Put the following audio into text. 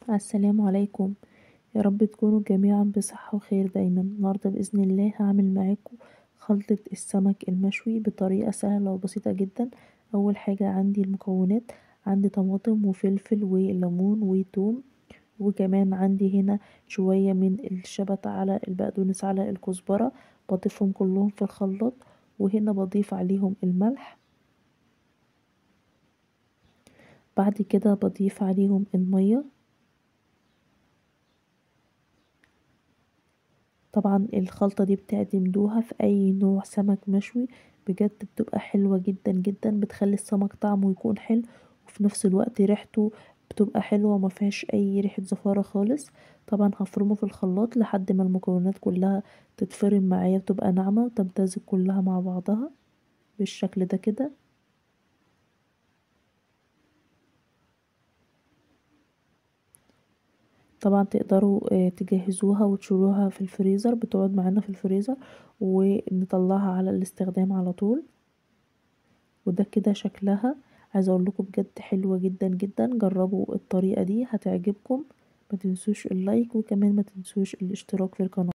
السلام عليكم يا رب تكونوا جميعا بصحة وخير دايما النهاردة بإذن الله هعمل معاكم خلطة السمك المشوي بطريقة سهلة وبسيطة جدا اول حاجة عندي المكونات عندي طماطم وفلفل وليمون وتوم وكمان عندي هنا شوية من الشبت على البقدونس على الكزبرة بضيفهم كلهم في الخلاط وهنا بضيف عليهم الملح بعد كده بضيف عليهم المية طبعا الخلطة دي بتعتمدوها في اي نوع سمك مشوي بجد بتبقى حلوة جدا جدا بتخلي السمك طعمه يكون حلو وفي نفس الوقت ريحته بتبقى حلوة ومفيهاش اي ريحة زفارة خالص طبعا هفرمه في الخلاط لحد ما المكونات كلها تتفرم معايا وتبقى ناعمة وتمتزج كلها مع بعضها بالشكل ده كده طبعا تقدروا تجهزوها وتشيلوها في الفريزر بتقعد معانا في الفريزر ونطلعها على الاستخدام على طول وده كده شكلها عايزه اقولكم بجد حلوه جدا جدا جربوا الطريقه دي هتعجبكم متنسوش اللايك وكمان متنسوش الاشتراك في القناه